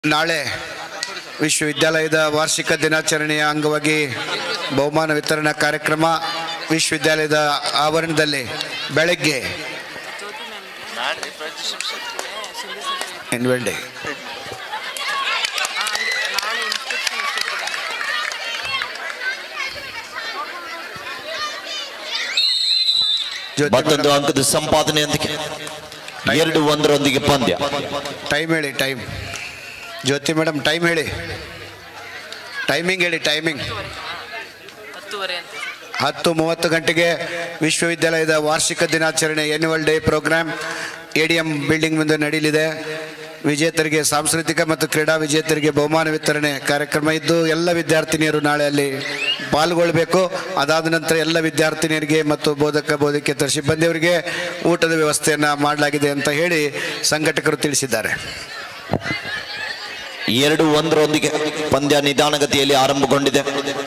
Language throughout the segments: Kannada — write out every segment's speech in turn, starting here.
ನಾಳೆ ವಿಶ್ವವಿದ್ಯಾಲಯದ ವಾರ್ಷಿಕ ದಿನಾಚರಣೆಯ ಅಂಗವಾಗಿ ಬಹುಮಾನ ವಿತರಣಾ ಕಾರ್ಯಕ್ರಮ ವಿಶ್ವವಿದ್ಯಾಲಯದ ಆವರಣದಲ್ಲಿ ಬೆಳಗ್ಗೆ ಆನ್ಯುವಲ್ ಡೇ ಜ್ಯೋತಿ ಮತ್ತೊಂದು ಅಂಕದ ಸಂಪಾದನೆಯೊಂದಿಗೆ ಎರಡು ಒಂದರೊಂದಿಗೆ ಪಂದ್ಯ ಟೈಮ್ ಹೇಳಿ ಟೈಮ್ ಜ್ಯೋತಿ ಮೇಡಮ್ ಟೈಮ್ ಹೇಳಿ ಟೈಮಿಂಗ್ ಹೇಳಿ ಟೈಮಿಂಗ್ ಹತ್ತುವರೆ ಅಂತ ಹತ್ತು ಮೂವತ್ತು ಗಂಟೆಗೆ ವಿಶ್ವವಿದ್ಯಾಲಯದ ವಾರ್ಷಿಕ ದಿನಾಚರಣೆ annual day program A D M building ಮುಂದೆ ನಡೆಯಲಿದೆ ವಿಜೇತರಿಗೆ ಸಾಂಸ್ಕೃತಿಕ ಮತ್ತು ಕ್ರೀಡಾ ವಿಜೇತರಿಗೆ ಬಹುಮಾನ ವಿತರಣೆ ಕಾರ್ಯಕ್ರಮ ಇದ್ದು ಎಲ್ಲ ವಿದ್ಯಾರ್ಥಿನಿಯರು ನಾಳೆ ಅಲ್ಲಿ ಪಾಲ್ಗೊಳ್ಬೇಕು ಅದಾದ ನಂತರ ಎಲ್ಲ ವಿದ್ಯಾರ್ಥಿನಿಯರಿಗೆ ಮತ್ತು ಬೋಧಕ ಬೋಧಕೇತರ ಸಿಬ್ಬಂದಿಯವರಿಗೆ ಊಟದ ವ್ಯವಸ್ಥೆಯನ್ನು ಮಾಡಲಾಗಿದೆ ಅಂತ ಹೇಳಿ ಸಂಘಟಕರು ತಿಳಿಸಿದ್ದಾರೆ ಎರಡು ಒಂದರೊಂದಿಗೆ ಪಂದ್ಯ ನಿಧಾನಗತಿಯಲ್ಲಿ ಆರಂಭಗೊಂಡಿದೆ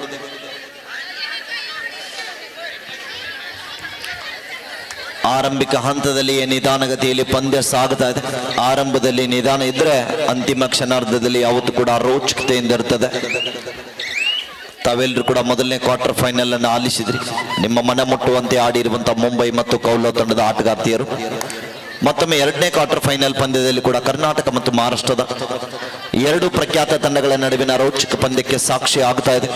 ಆರಂಭಿಕ ಹಂತದಲ್ಲಿ ನಿಧಾನಗತಿಯಲ್ಲಿ ಪಂದ್ಯ ಸಾಗ್ತಾ ಇದೆ ಆರಂಭದಲ್ಲಿ ನಿಧಾನ ಇದ್ರೆ ಅಂತಿಮ ಕ್ಷಣಾರ್ಧದಲ್ಲಿ ಯಾವತ್ತೂ ಕೂಡ ರೋಚಕತೆಯಿಂದ ಇರ್ತದೆ ತಾವೆಲ್ಲರೂ ಕೂಡ ಮೊದಲನೇ ಕ್ವಾರ್ಟರ್ ಫೈನಲ್ ಅನ್ನು ಆಲಿಸಿದ್ರಿ ನಿಮ್ಮ ಮನ ಮುಟ್ಟುವಂತೆ ಆಡಿರುವಂತಹ ಮುಂಬೈ ಮತ್ತು ಕೌಲೋ ತಂಡದ ಆಟಗಾರ್ತಿಯರು ಮತ್ತೊಮ್ಮೆ ಎರಡನೇ ಕ್ವಾರ್ಟರ್ ಫೈನಲ್ ಪಂದ್ಯದಲ್ಲಿ ಕೂಡ ಕರ್ನಾಟಕ ಮತ್ತು ಮಹಾರಾಷ್ಟ್ರದ ಎರಡು ಪ್ರಖ್ಯಾತ ತಂಡಗಳ ನಡುವಿನ ರೋಚಕ ಪಂದ್ಯಕ್ಕೆ ಸಾಕ್ಷಿ ಆಗ್ತಾ ಇದೆ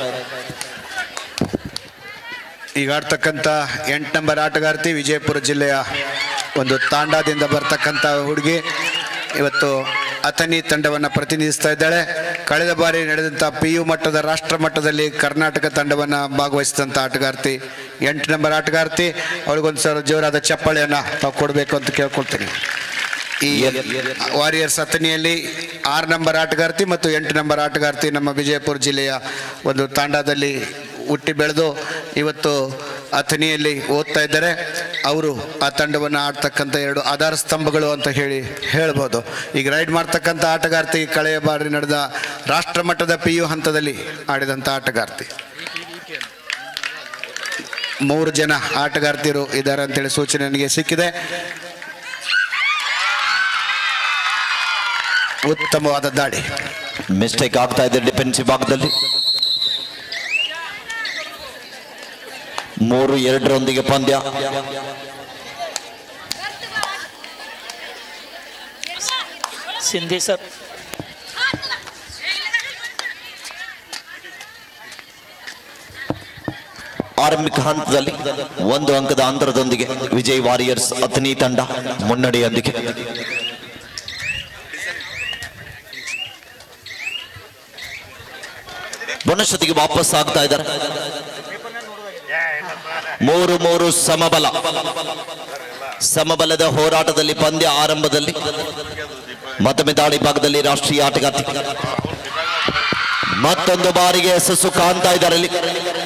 ಈಗ ಆಡ್ತಕ್ಕಂಥ ಎಂಟು ನಂಬರ್ ಆಟಗಾರ್ತಿ ವಿಜಯಪುರ ಜಿಲ್ಲೆಯ ಒಂದು ತಾಂಡಾದಿಂದ ಬರ್ತಕ್ಕಂಥ ಹುಡುಗಿ ಇವತ್ತು ಅಥಣಿ ತಂಡವನ್ನು ಪ್ರತಿನಿಧಿಸ್ತಾ ಇದ್ದಾಳೆ ಕಳೆದ ಬಾರಿ ನಡೆದಂಥ ಪಿ ಯು ಮಟ್ಟದ ರಾಷ್ಟ್ರ ಮಟ್ಟದಲ್ಲಿ ಕರ್ನಾಟಕ ತಂಡವನ್ನು ಭಾಗವಹಿಸಿದಂಥ ಆಟಗಾರ್ತಿ ಎಂಟು ನಂಬರ್ ಆಟಗಾರ್ತಿ ಅವಳಿಗೊಂದು ಸರ್ ಜೋರಾದ ಚಪ್ಪಾಳೆಯನ್ನು ತಾವು ಕೊಡಬೇಕು ಅಂತ ಕೇಳ್ಕೊಳ್ತೀನಿ ಈ ವಾರಿಯರ್ಸ್ ಅಥಣಿಯಲ್ಲಿ ಆರು ನಂಬರ್ ಆಟಗಾರ್ತಿ ಮತ್ತು ಎಂಟು ನಂಬರ್ ಆಟಗಾರ್ತಿ ನಮ್ಮ ವಿಜಯಪುರ ಜಿಲ್ಲೆಯ ಒಂದು ತಾಂಡದಲ್ಲಿ ಹುಟ್ಟಿ ಬೆಳೆದು ಇವತ್ತು ಅಥಣಿಯಲ್ಲಿ ಓದ್ತಾ ಇದ್ದಾರೆ ಅವರು ಆ ತಂಡವನ್ನು ಆಡ್ತಕ್ಕಂಥ ಎರಡು ಆಧಾರ ಸ್ತಂಭಗಳು ಅಂತ ಹೇಳಿ ಹೇಳ್ಬೋದು ಈಗ ರೈಡ್ ಮಾಡ್ತಕ್ಕಂಥ ಆಟಗಾರ್ತಿ ಕಳೆಯ ಬಾರಿ ನಡೆದ ರಾಷ್ಟ್ರ ಮಟ್ಟದ ಪಿ ಯು ಹಂತದಲ್ಲಿ ಆಡಿದಂಥ ಆಟಗಾರ್ತಿ ಮೂರು ಜನ ಆಟಗಾರ್ತಿಯರು ಇದ್ದಾರೆ ಅಂತೇಳಿ ಸೂಚನೆ ನನಗೆ ಸಿಕ್ಕಿದೆ ಉತ್ತಮವಾದ ದಾಳಿ ಮಿಸ್ಟೇಕ್ ಆಗ್ತಾ ಇದೆ ಡಿಫೆನ್ಸಿವ್ ಭಾಗದಲ್ಲಿ ಮೂರು ಎರಡರೊಂದಿಗೆ ಪಂದ್ಯ ಸಿಂಧಿ ಸರ್ ಆರಂಭಿಕ ಹಂತದಲ್ಲಿ ಒಂದು ಅಂಕದ ಅಂತರದೊಂದಿಗೆ ವಿಜಯ್ ವಾರಿಯರ್ಸ್ ಅಥಣಿ ತಂಡ ಮುನ್ನಡೆಯೊಂದಿಗೆ ಬುಣಶತಿಗೆ ವಾಪಸ್ ಆಗ್ತಾ ಇದ್ದಾರೆ ಮೂರು ಮೂರು ಸಮಬಲ ಸಮಬಲದ ಹೋರಾಟದಲ್ಲಿ ಪಂದ್ಯ ಆರಂಭದಲ್ಲಿ ಮತ್ತೊಮ್ಮೆ ದಾಳಿ ಭಾಗದಲ್ಲಿ ರಾಷ್ಟ್ರೀಯ ಆಟಗಾರ್ತಿ ಮತ್ತೊಂದು ಬಾರಿಗೆ ಯಶಸ್ಸು ಕಾಣ್ತಾ ಇದ್ದಾರೆ ಅಲ್ಲಿ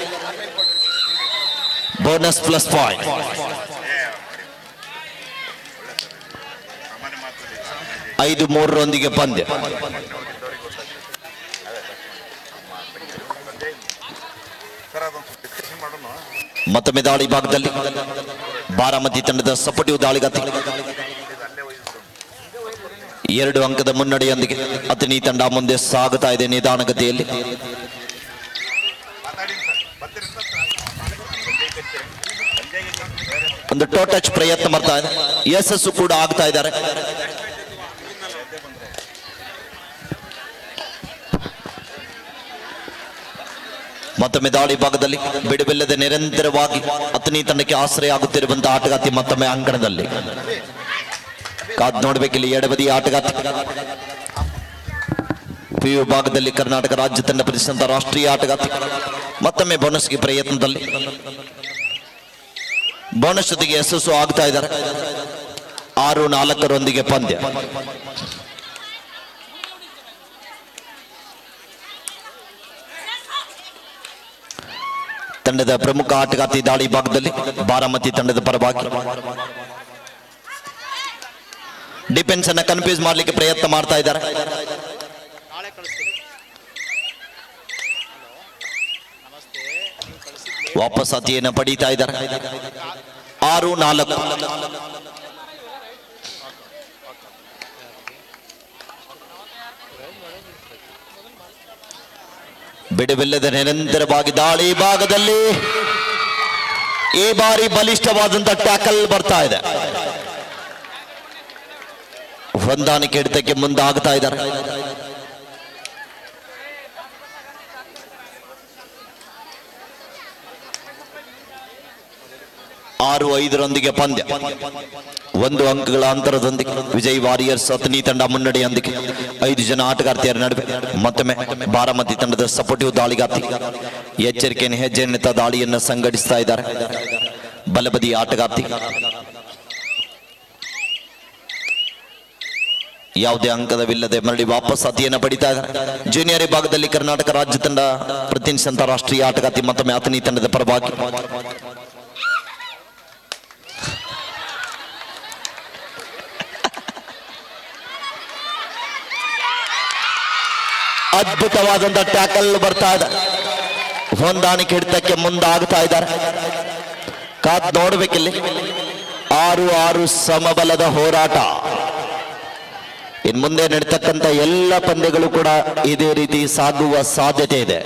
ಬೋನಸ್ ಪ್ಲಸ್ ಪಾಯಿಂಟ್ ಐದು ಮೂರರೊಂದಿಗೆ ಪಂದ್ಯ ಮತ್ತೊಮ್ಮೆ ದಾಳಿ ಭಾಗದಲ್ಲಿ ಬಾರಾಮತಿ ತಂಡದ ಸಪಟಿಯು ದಾಳಿಗಾತಿ ಎರಡು ಅಂಕದ ಮುನ್ನಡೆಯೊಂದಿಗೆ ಅಥಣಿ ತಂಡ ಮುಂದೆ ಸಾಗುತ್ತಾ ಇದೆ ನಿಧಾನಗತಿಯಲ್ಲಿ ಒಂದು ಟೋ ಟಚ್ ಪ್ರಯತ್ನ ಮಾಡ್ತಾ ಇದೆ ಯಶಸ್ಸು ಕೂಡ ಆಗ್ತಾ ಇದ್ದಾರೆ ಮತ್ತೊಮ್ಮೆ ದಾಳಿ ಭಾಗದಲ್ಲಿ ಬಿಡುವಿಲ್ಲದೆ ನಿರಂತರವಾಗಿ ಅಥಣಿ ತಂಡಕ್ಕೆ ಆಶ್ರಯ ಆಗುತ್ತಿರುವಂತಹ ಆಟಗಾತಿ ಮತ್ತೊಮ್ಮೆ ಅಂಕಣದಲ್ಲಿ ಕಾದ್ ನೋಡ್ಬೇಕಿಲ್ಲಿ ಎಡಬದಿ ಆಟಗಾತಿ ಪಿಯು ಭಾಗದಲ್ಲಿ ಕರ್ನಾಟಕ ರಾಜ್ಯ ತಂಡ ಪ್ರತಿಷ್ಠಿತ ರಾಷ್ಟ್ರೀಯ ಆಟಗಾತಿ ಮತ್ತೊಮ್ಮೆ ಬೋನಸ್ಗೆ ಪ್ರಯತ್ನದಲ್ಲಿ ಬೋನಸ್ ಜೊತೆಗೆ ಯಶಸ್ಸು ಆಗ್ತಾ ಇದ್ದಾರೆ ಆರು ನಾಲ್ಕರೊಂದಿಗೆ ಪಂದ್ಯ ತಂಡದ ಪ್ರಮುಖ ಆಟಗಾತಿ ದಾಳಿ ಭಾಗದಲ್ಲಿ ಬಾರಾಮತಿ ತಂಡದ ಪರವಾಗಿ ಡಿಫೆನ್ಸ್ ಅನ್ನ ಕನ್ಫ್ಯೂಸ್ ಮಾಡ್ಲಿಕ್ಕೆ ಪ್ರಯತ್ನ ಮಾಡ್ತಾ ಇದ್ದಾರೆ ವಾಪಸ್ ಅತಿಯನ್ನು ಪಡೀತಾ ಇದ್ದಾರೆ ಆರು ನಾಲ್ಕು ಬಿಡುವಿಲ್ಲದ ನಿರಂತರವಾಗಿ ದಾಳಿ ಭಾಗದಲ್ಲಿ ಈ ಬಾರಿ ಬಲಿಷ್ಠವಾದಂತ ಟ್ಯಾಕಲ್ ಬರ್ತಾ ಇದೆ ಹೊಂದಾಣಿಕೆ ಹಿಡಿತಕ್ಕೆ ಮುಂದಾಗ್ತಾ ಇದ್ದಾರೆ ಆರು ಐದರೊಂದಿಗೆ ಪಂದ್ಯ ಒಂದು ಅಂಕಗಳ ಅಂತರದೊಂದಿಗೆ ವಿಜಯ್ ವಾರಿಯರ್ಸ್ ಅತನಿ ತಂಡ ಮುನ್ನಡೆಯೊಂದಿಗೆ ಐದು ಜನ ಆಟಗಾರ್ತಿಯರ ನಡುವೆ ಮತ್ತೊಮ್ಮೆ ಬಾರಾಮತಿ ತಂಡದ ಸಪೋರ್ಟಿವ್ ದಾಳಿಗಾರ್ತಿ ಎಚ್ಚರಿಕೆಯನ್ನು ಹೆಜ್ಜೆನ್ನೆತ್ತ ದಾಳಿಯನ್ನು ಸಂಘಟಿಸ್ತಾ ಇದ್ದಾರೆ ಬಲಬದಿ ಆಟಗಾರ್ತಿ ಯಾವುದೇ ಅಂಕದವಿಲ್ಲದೆ ಮರಳಿ ವಾಪಸ್ ಅತಿಯನ್ನು ಪಡಿತಾ ಇದ್ದಾರೆ ಜೂನಿಯರ್ ವಿಭಾಗದಲ್ಲಿ ಕರ್ನಾಟಕ ರಾಜ್ಯ ತಂಡ ಪ್ರತಿನಿಧಿಸಿದಂತ ರಾಷ್ಟ್ರೀಯ ಆಟಗಾರ್ತಿ ಮತ್ತೊಮ್ಮೆ ಅತನಿ ತಂಡದ ಪರವಾಗಿ ಅದ್ಭುತವಾದಂತ ಟ್ಯಾಕಲ್ ಬರ್ತಾ ಇದೆ ಹೊಂದಾಣಿಕೆ ಹಿಡಿತಕ್ಕೆ ಮುಂದಾಗ್ತಾ ಇದ್ದಾರೆ ಕಾದ್ ನೋಡ್ಬೇಕಿಲ್ಲಿ ಆರು ಆರು ಸಮಬಲದ ಹೋರಾಟ ಇನ್ ಮುಂದೆ ನಡೀತಕ್ಕಂತ ಎಲ್ಲ ಪಂದ್ಯಗಳು ಕೂಡ ಇದೇ ರೀತಿ ಸಾಗುವ ಸಾಧ್ಯತೆ ಇದೆ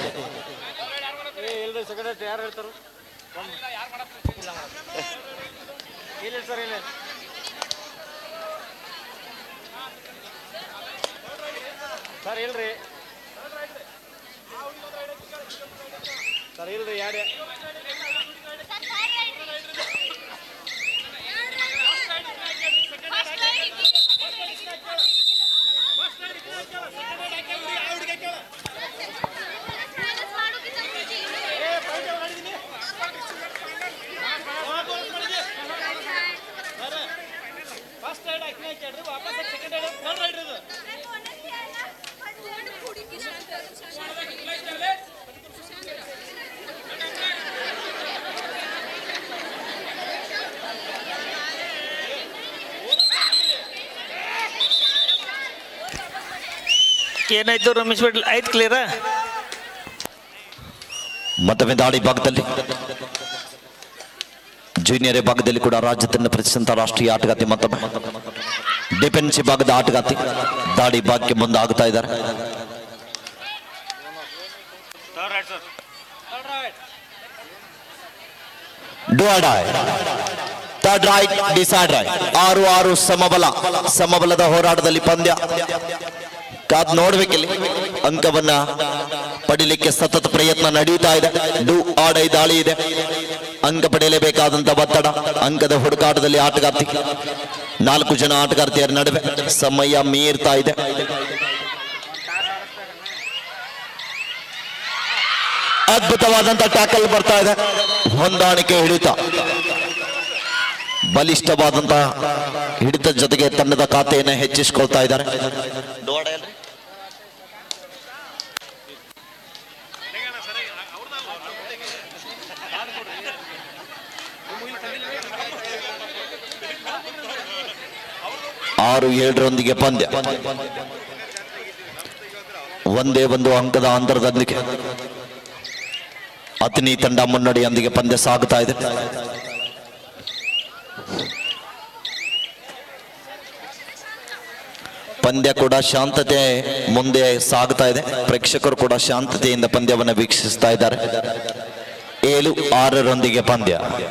ಸರ್ ಇಲ್ರಿ ಸರ್ ಇಲ್ರಿ ಯಾಡೆ ಫಸ್ಟ್ ರೈಡ್ ಅಕ್ಕಿನ ಹಾಕ್ಯಾಡ್ರಿ ವಾಪಸ್ ಸೆಕೆಂಡ್ ರೈಡ್ ಥರ್ಡ್ ರೈಡ್ ಇದು ಏನಾಯ್ತು ರಮೇಶ್ ಬಿಡ್ಲಿ ಆಯ್ತು ಕ್ಲಿಯರಾ ಮತ್ತೊಮ್ಮೆ ದಾಳಿ ಭಾಗದಲ್ಲಿ ಜೂನಿಯರ್ ಭಾಗದಲ್ಲಿ ಕೂಡ ರಾಜ್ಯ ತಂಡ ಪ್ರತಿಷ್ಠಿತ ರಾಷ್ಟ್ರೀಯ ಆಟಗಾರ್ತಿ ಮತ್ತೊಮ್ಮೆ ಡಿಫೆನ್ಸ್ ಭಾಗದ ಆಟಗಾರ್ತಿ ದಾಳಿ ಭಾಗಕ್ಕೆ ಮುಂದಾಗ್ತಾ ಇದ್ದಾರೆ third raid sir third raid ಡುವಾಡಾಯ್ ಥರ್ಡ್ ರೈಟ್ ಡಿಸೈಡ್ ರೈಟ್ ಆರು ಆರು ಸಮಬಲ ಸಮಬಲದ ಹೋರಾಟದಲ್ಲಿ ಪಂದ್ಯ ಕಾದ್ ನೋಡ್ಬೇಕಿಲ್ಲಿ ಅಂಕವನ್ನ ಪಡಿಲಿಕ್ಕೆ ಸತತ ಪ್ರಯತ್ನ ನಡೀತಾ ಇದೆ ಡು ಆಡೈ ದಾಳಿ ಇದೆ ಅಂಕ ಪಡೆಯಲೇಬೇಕಾದಂತ ಒತ್ತಡ ಅಂಕದ ಹುಡುಕಾಟದಲ್ಲಿ ಆಟಗಾರ್ತಿ ನಾಲ್ಕು ಜನ ಆಟಗಾರ್ತಿಯರ ನಡುವೆ ಸಮಯ ಮೀರ್ತಾ ಇದೆ ಅದ್ಭುತವಾದಂತ ಟ್ಯಾಕಲ್ ಬರ್ತಾ ಇದೆ ಹೊಂದಾಣಿಕೆ ಹಿಡಿತ ಬಲಿಷ್ಠವಾದಂತ ಹಿಡಿತದ ಜೊತೆಗೆ ತಂಡದ ಖಾತೆಯನ್ನು ಹೆಚ್ಚಿಸಿಕೊಳ್ತಾ ಇದ್ದಾರೆ ಆರು ಏಳರೊಂದಿಗೆ ಪಂದ್ಯ ಒಂದೇ ಒಂದು ಅಂಕದ ಅಂತರದೊಂದಿಗೆ ಅತನಿ ತಂಡ ಮುನ್ನಡೆಯೊಂದಿಗೆ ಪಂದ್ಯ ಸಾಗುತ್ತಾ ಇದೆ ಪಂದ್ಯ ಕೂಡ ಶಾಂತತೆ ಮುಂದೆ ಸಾಗುತ್ತಾ ಇದೆ ಪ್ರೇಕ್ಷಕರು ಕೂಡ ಶಾಂತತೆಯಿಂದ ಪಂದ್ಯವನ್ನು ವೀಕ್ಷಿಸ್ತಾ ಇದ್ದಾರೆ ಏಳು ಆರರೊಂದಿಗೆ ಪಂದ್ಯ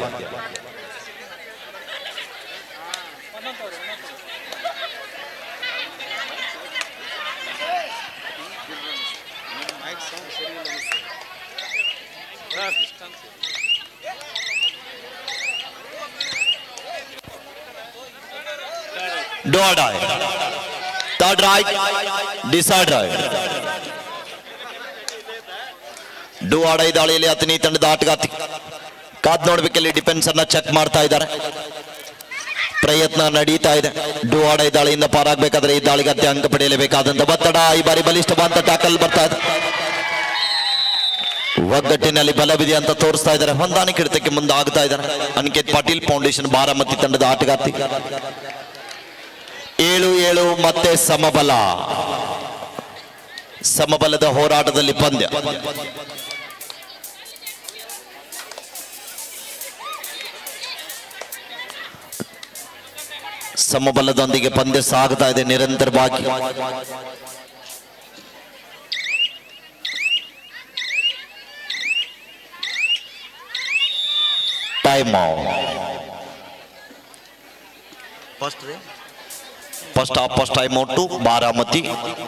ಡೋಡಾಯ್ third raid decide raid do or die ದಾಳಿಯಲ್ಲಿ ಅತನಿ ತಂಡದ ಆಟಗಾರ್ತಿ ಕಾದ್ ನೋಡ್ಬೇಕಲ್ಲಿ ಡಿಫೆನ್ಸ್ ಅನ್ನ ಚೆಕ್ ಮಾಡ್ತಾ ಇದ್ದಾರೆ ಪ್ರಯತ್ನ ನಡೀತಾ ಇದೆ ಡು ಆಡೈ ದಾಳಿಯಿಂದ ಪಾರಾಗಬೇಕಾದ್ರೆ ಈ ದಾಳಿಗಾರ್ತಿ ಅಂಕ ಪಡೆಯಲೇಬೇಕಾದಂತ ಒತ್ತಡ ಈ ಬಾರಿ ಬಲಿಷ್ಠವಾದಂತ ಟ್ಯಾಕಲ್ ಬರ್ತಾ ಇದೆ ಒಗ್ಗಟ್ಟಿನಲ್ಲಿ ಬಲವಿದೆ ಅಂತ ತೋರಿಸ್ತಾ ಇದ್ದಾರೆ ಹೊಂದಾಣಿಕೆ ಹಿಡಿತಕ್ಕೆ ಮುಂದೆ ಆಗ್ತಾ ಇದ್ದಾರೆ ಅನಿಕೇತ್ ಪಾಟೀಲ್ ಫೌಂಡೇಶನ್ ಬಾರಾಮತಿ ತಂಡದ ಆಟಗಾರ್ತಿ ಏಳು ಏಳು ಮತ್ತೆ ಸಮಬಲ ಸಮಬಲದ ಹೋರಾಟದಲ್ಲಿ ಪಂದ್ಯ ಸಮಬಲದೊಂದಿಗೆ ಪಂದ್ಯ ಸಾಗ್ತಾ ಇದೆ ನಿರಂತರವಾಗಿ time first half first time out Baramati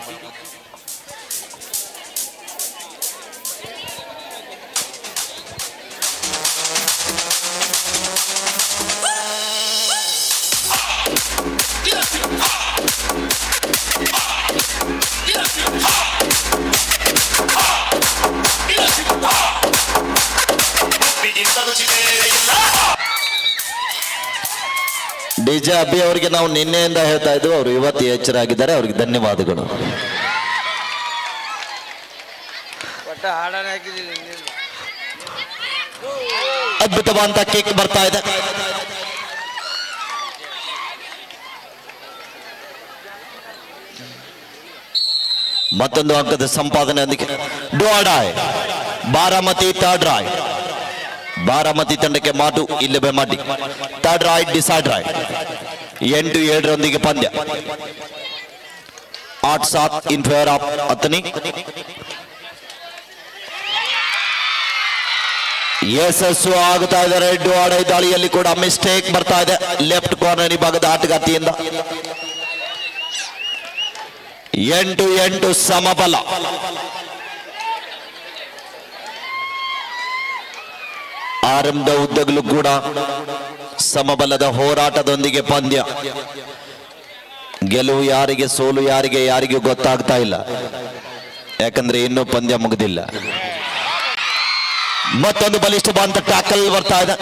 DJ ಅಬ್ಬಿ ಅವರಿಗೆ ನಾವು ನಿನ್ನೆಯಿಂದ ಹೇಳ್ತಾ ಇದ್ವು ಅವರು ಇವತ್ತು ಎಚ್ಚರಾಗಿದ್ದಾರೆ ಅವ್ರಿಗೆ ಧನ್ಯವಾದಗಳು ಒಟ್ಟ ಹಾಡನೆ ಹಾಕಿದ್ದೀನಿ ಅದ್ಭುತವಾದಂತ ಕೇಕ್ ಬರ್ತಾ ಇದೆ ಮತ್ತೊಂದು ಅಂಕದ ಸಂಪಾದನೆಯೊಂದಿಗೆ ಡೋಡಾಯ್ ಬಾರಾಮತಿ ಥರ್ಡ್ ರಾಯ್ ಬಾರಾಮತಿ ತಂಡಕ್ಕೆ ಮಾತು ಇಲ್ಲವೇ ಮಾಡಿ ಥರ್ಡ್ ರಾಯ್ ಡಿಸೈಡ್ ರಾಯ್ ಎಂಟು ಏಳರೊಂದಿಗೆ ಪಂದ್ಯ ಆಟ್ ಸಾತ್ ಇನ್ ಫೇವರ್ ಆಫ್ ಅತನಿ ಯಶಸ್ಸು ಆಗುತ್ತಾ ಇದೆ ರೆಡ್ ಆಡ ದಾಳಿಯಲ್ಲಿ ಕೂಡ ಮಿಸ್ಟೇಕ್ ಬರ್ತಾ ಇದೆ ಲೆಫ್ಟ್ ಕಾರ್ನರ್ ಭಾಗದ ಆಟಗಾರ್ತಿಯಿಂದ ಎಂಟು ಎಂಟು ಸಮಬಲ ಆರಂಭದ ಉದ್ದಗಲು ಕೂಡ ಸಮಬಲದ ಹೋರಾಟದೊಂದಿಗೆ ಪಂದ್ಯ ಗೆಲುವು ಯಾರಿಗೆ ಸೋಲು ಯಾರಿಗೆ ಯಾರಿಗೂ ಗೊತ್ತಾಗ್ತಾ ಇಲ್ಲ ಯಾಕಂದ್ರೆ ಇನ್ನೂ ಪಂದ್ಯ ಮುಗಿದಿಲ್ಲ ಮತ್ತೊಂದು ಬಲಿಷ್ಠವಾದಂತ ಟ್ಯಾಕಲ್ ಬರ್ತಾ ಇದೆ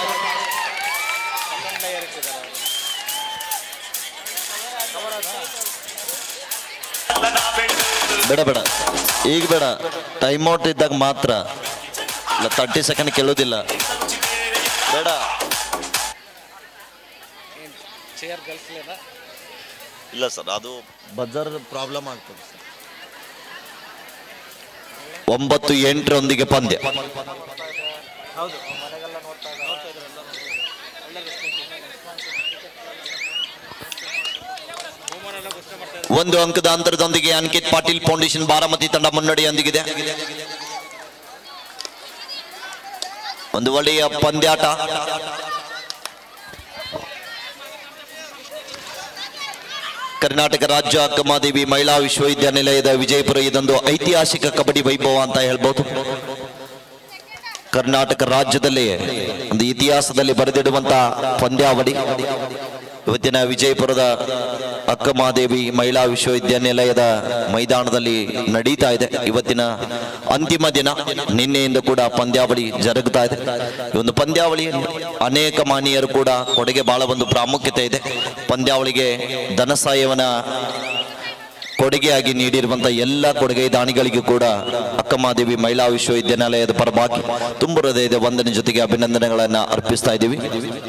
ಬೇಡ ಬೇಡ ಈಗ ಬೇಡ ಟೈಮ್ ಔಟ್ ಇದ್ದಾಗ ಮಾತ್ರ ಇಲ್ಲ ತರ್ಟಿ ಸೆಕೆಂಡ್ ಕೇಳೋದಿಲ್ಲ ಬೇಡ ಚೇರ್ ಗಲ್ಫ್ಲೇನ ಇಲ್ಲ ಸರ್ ಅದು ಬಜಾರ್ ಪ್ರಾಬ್ಲಮ್ ಆಗ್ತದೆ ಸರ್ ಒಂಬತ್ತು ಎಂಟರೊಂದಿಗೆ ಪಂದ್ಯ ಹೌದು ಮನೆಗೆಲ್ಲ ನೋಡ್ತಾ ಇದ್ದಾರೆ ನೋಡ್ತಾ ಇದ್ರಲ್ಲ ಒಳ್ಳೆ ರೆಸ್ಪಾನ್ಸ್ ಬಹುಮಾನ ಎಲ್ಲ ಘೋಷಣೆ ಮಾಡ್ತಾ ಇದ್ದಾರೆ ಒಂದು ಅಂಕದ ಅಂತರದೊಂದಿಗೆ ಅಂಕಿತ್ ಪಾಟೀಲ್ ಫೌಂಡೇಶನ್ ಬಾರಾಮತಿ ತಂಡ ಮುನ್ನಡೆಯೊಂದಿಗಿದೆ ಒಂದು ಒಳ್ಳೆಯ ಪಂದ್ಯಾಟ ಕರ್ನಾಟಕ ರಾಜ್ಯ ಅಕ್ಕಮಾದೇವಿ ಮಹಿಳಾ ವಿಶ್ವವಿದ್ಯಾನಿಲಯದ ವಿಜಯಪುರ ಇದೊಂದು ಐತಿಹಾಸಿಕ ಕಬಡ್ಡಿ ವೈಭವ ಅಂತ ಹೇಳ್ಬೋದು ಕರ್ನಾಟಕ ರಾಜ್ಯದಲ್ಲೇ ಒಂದು ಇತಿಹಾಸದಲ್ಲಿ ಬರೆದಿಡುವಂತ ಪಂದ್ಯಾವಳಿ ಇವತ್ತಿನ ವಿಜಯಪುರದ ಅಕ್ಕಮಹಾದೇವಿ ಮಹಿಳಾ ವಿಶ್ವವಿದ್ಯಾನಿಲಯದ ಮೈದಾನದಲ್ಲಿ ನಡೀತಾ ಇದೆ ಇವತ್ತಿನ ಅಂತಿಮ ದಿನ ನಿನ್ನೆಯಿಂದ ಕೂಡ ಪಂದ್ಯಾವಳಿ ಜರುಗ್ತಾ ಇದೆ ಈ ಒಂದು ಪಂದ್ಯಾವಳಿಯಲ್ಲಿ ಅನೇಕ ಮಾನೀಯರು ಕೂಡ ಕೊಡುಗೆ ಬಹಳ ಒಂದು ಪ್ರಾಮುಖ್ಯತೆ ಇದೆ ಪಂದ್ಯಾವಳಿಗೆ ಧನ ಸಹಾಯವನ್ನ ಕೊಡುಗೆಯಾಗಿ ನೀಡಿರುವಂತಹ ಎಲ್ಲ ಕೊಡುಗೆ ದಾನಿಗಳಿಗೂ ಕೂಡ ಅಕ್ಕಮಹಾದೇವಿ ಮಹಿಳಾ ವಿಶ್ವವಿದ್ಯಾನಿಲಯದ ಪರವಾಗಿ ತುಂಬ ಹೃದಯದ ವಂದನೆ ಜೊತೆಗೆ ಅಭಿನಂದನೆಗಳನ್ನ ಅರ್ಪಿಸ್ತಾ ಇದ್ದೀವಿ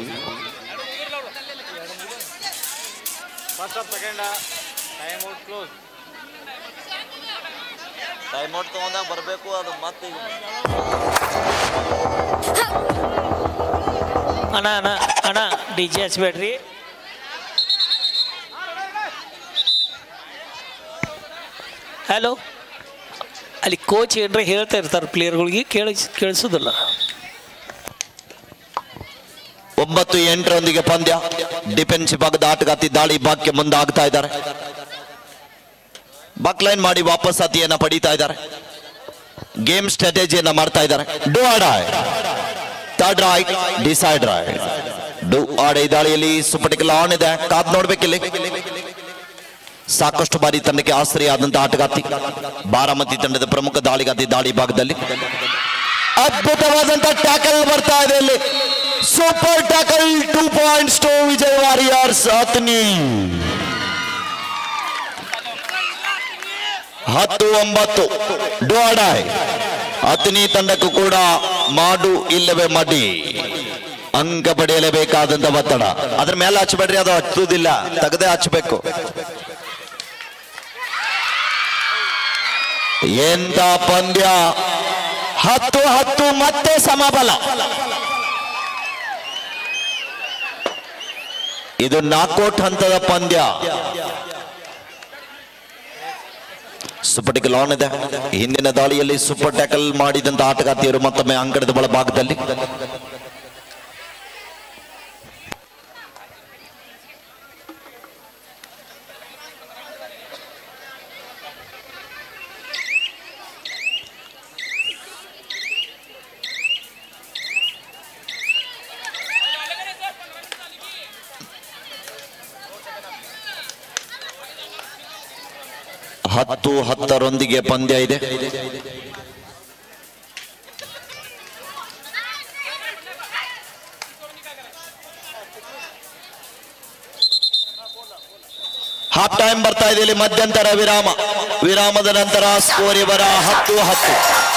first of second time out close time out ತಗೊಂಡಾಗ ಬರಬೇಕು ಅದು ಮತ್ತೆ ಅಣ್ಣ ಅಣ್ಣ ಅಣ್ಣ ಡಿ ಜೆ ಹಚ್ಬೇಡ್ರಿ ಹಲೋ ಅಲ್ಲಿ ಕೋಚ್ ಏನ್ರ ಹೇಳ್ತಾ ಇರ್ತಾರೆ ಪ್ಲೇಯರ್ಗಳಿಗೆ ಕೇಳಿಸ್ ಕೇಳಿಸೋದಿಲ್ಲ ಒಂಬತ್ತು ಎಂಟರೊಂದಿಗೆ ಪಂದ್ಯ ಡಿಫೆನ್ಸ್ ಭಾಗದ ಆಟಗಾರ್ತಿ ದಾಳಿ ಭಾಗ್ಯ ಮುಂದಾಗ್ತಾ ಇದ್ದಾರೆ ಬಕ್ಲೈನ್ ಮಾಡಿ ವಾಪಸ್ ಅತಿಯನ್ನ ಪಡೀತಾ ಇದ್ದಾರೆ ಗೇಮ್ ಸ್ಟ್ರಾಟಜಿಯನ್ನ ಮಾಡ್ತಾ ಇದ್ದಾರೆ do or die third raid decide raid do or die ದಾಳಿಯಲ್ಲಿ ಸುಪಟಿಕಲ್ ಆನ್ ಇದೆ ಕಾದ್ ನೋಡ್ಬೇಕಿಲ್ಲಿ ಸಾಕಷ್ಟು ಬಾರಿ ತಂಡಕ್ಕೆ ಆಶ್ರಯ ಆದಂತಹ ಆಟಗಾರ್ತಿ ಬಾರಾಮತಿ ತಂಡದ ಪ್ರಮುಖ ದಾಳಿಗಾರ್ತಿ ದಾಳಿ ಭಾಗದಲ್ಲಿ ಅದ್ಭುತವಾದಂತ ಟ್ಯಾಕಲ್ ಬರ್ತಾ ಇದೆ ಇಲ್ಲಿ super tackle two points to Vijay warriors ಹತ್ನಿ ಹತ್ತು ಒಂಬತ್ತು ಡೋಡಾಯ್ ಹತ್ತನೇ ತಂಡಕ್ಕೂ ಕೂಡ ಮಾಡು ಇಲ್ಲವೇ ಮಡಿ ಅಂಕ ಪಡೆಯಲೇಬೇಕಾದಂತ ಒತ್ತಡ ಅದ್ರ ಮೇಲೆ ಹಚ್ಚಬೇಡ್ರಿ ಅದು ಹಚ್ಚುವುದಿಲ್ಲ ತೆಗೆದೇ ಹಚ್ಚಬೇಕು ಎಂತ ಪಂದ್ಯ ಹತ್ತು ಹತ್ತು ಮತ್ತೆ ಸಮಬಲ ಇದು ನಾಕೌಟ್ ಹಂತದ ಪಂದ್ಯ ಸುಪಟಿಕಲ್ ಆನ್ ಇದೆ ಹಿಂದಿನ ದಾಳಿಯಲ್ಲಿ ಸೂಪರ್ ಟ್ಯಾಕಲ್ ಮಾಡಿದಂತ ಆಟಗಾರ್ತಿಯರು ಮತ್ತೊಮ್ಮೆ ಅಂಕಣದ ಬಲಭಾಗದಲ್ಲಿ ಹತ್ತು ಹತ್ತರೊಂದಿಗೆ ಪಂದ್ಯ ಇದೆ ಹಾಫ್ ಟೈಮ್ ಬರ್ತಾ ಇದೆ ಇಲ್ಲಿ ಮಧ್ಯಂತರ ವಿರಾಮ ವಿರಾಮದ ನಂತರ ಸ್ಕೋರ್ ಇವರ ಹತ್ತು ಹತ್ತು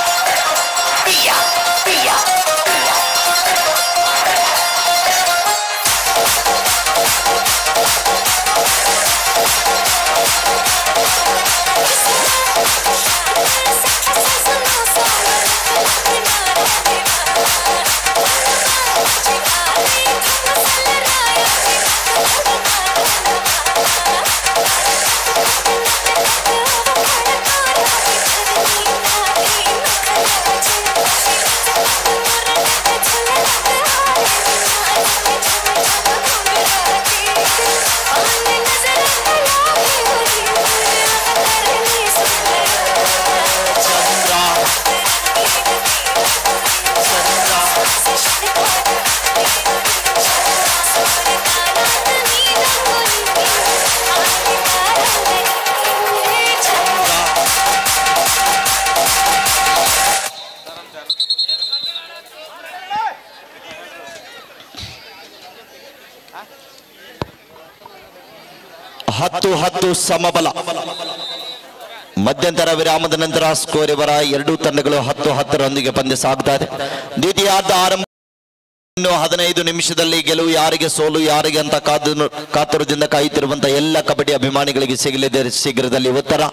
ಹತ್ತು ಹತ್ತು ಸಮಬಲ ಮಧ್ಯಂತರ ವಿರಾಮದ ನಂತರ ಸ್ಕೋರ್ ಇವರ ಎರಡೂ ತಂಡಗಳು ಹತ್ತು ಹತ್ತರೊಂದಿಗೆ ಪಂದ್ಯ ಸಾಗ್ತಾ ಇದೆ ದ್ವಿತೀಯಾರ್ಧ ಆರಂಭ ಇನ್ನು ಹದಿನೈದು ನಿಮಿಷದಲ್ಲಿ ಗೆಲುವು ಯಾರಿಗೆ ಸೋಲು ಯಾರಿಗೆ ಅಂತ ಕಾದು ಕಾತುರದಿಂದ ಕಾಯುತ್ತಿರುವಂತ ಎಲ್ಲ ಕಬಡ್ಡಿ ಅಭಿಮಾನಿಗಳಿಗೆ ಸಿಗಲಿದೆ ಶೀಘ್ರದಲ್ಲಿ ಉತ್ತರ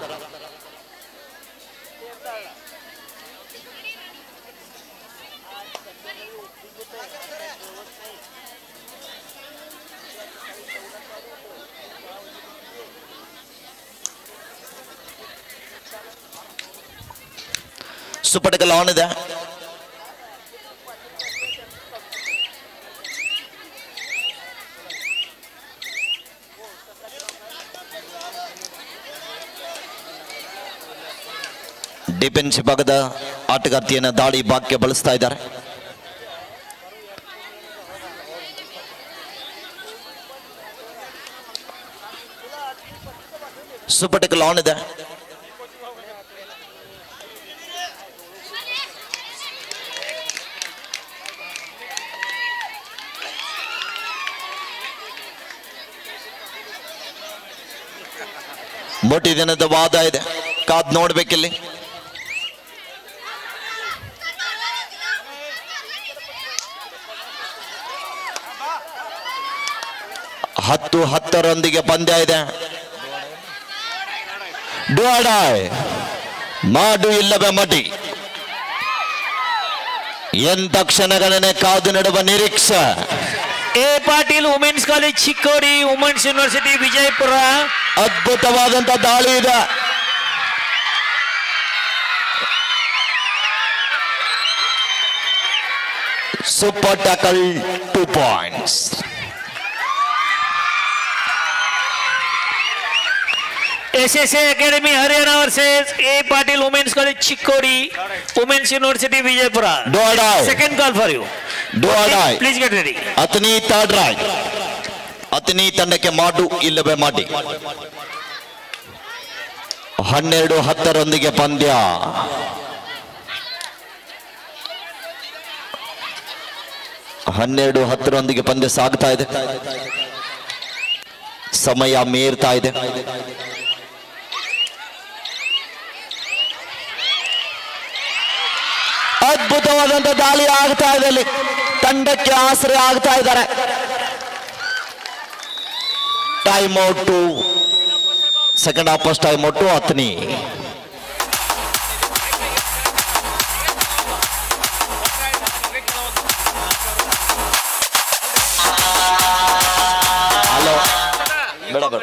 ಸುಪಟಕಲ್ ಆನ್ ಇದೆ ಡಿಫೆನ್ಸ್ ಭಾಗದ ಆಟಗಾರ್ತಿಯನ್ನ ದಾಳಿ ಬಾಕ್ಯ ಬಳಸ್ತಾ ಇದ್ದಾರೆ ಸುಪಟಕಲ್ ಆನ್ ಇದೆ ಮೊಟಿ ದಿನದ ವಾದ ಇದೆ ಕಾದ್ ನೋಡ್ಬೇಕಿಲ್ಲಿ ಹತ್ತು ಹತ್ತರೊಂದಿಗೆ ಪಂದ್ಯ ಇದೆ ಡೋಡಾಯ್ ಮಾಡು ಇಲ್ಲವೇ ಮಟಿ ಎಂತ ಕ್ಷಣಗಣನೆ ಕಾದು ನಡುವ ನಿರೀಕ್ಷೆ A Patil women's college Chikkodi women's university Vijayapura ಅದ್ಭುತವಾದಂತ ದಾಳಿ ಇದೆ super tackle two points S S A academy Haryana versus A Patil women's college Chikkodi women's university Vijayapura ಡೋಡಾಯ್ second call for you ಡೋಡಾಯ್ please get ready Athani third Roy Athani ತಂಡಕ್ಕೆ ಮಾಡು ಇಲ್ಲವೇ ಮಾಡಿ ಹನ್ನೆರಡು ಹತ್ತರೊಂದಿಗೆ ಪಂದ್ಯ ಹನ್ನೆರಡು ಹತ್ತರೊಂದಿಗೆ ಪಂದ್ಯ ಸಾಗ್ತಾ ಇದೆ ಸಮಯ ಮೀರ್ತಾ ಇದೆ ಅದ್ಭುತವಾದಂತ ದಾಳಿ ಆಗ್ತಾ ಇದೆ ಅಲ್ಲಿ ತಂಡಕ್ಕೆ ಆಸರೆ ಆಗ್ತಾ ಇದ್ದಾರೆ time out second half first time out ಹತ್ನಿ ಹಲೋ ಬೇಡ ಬೇಡ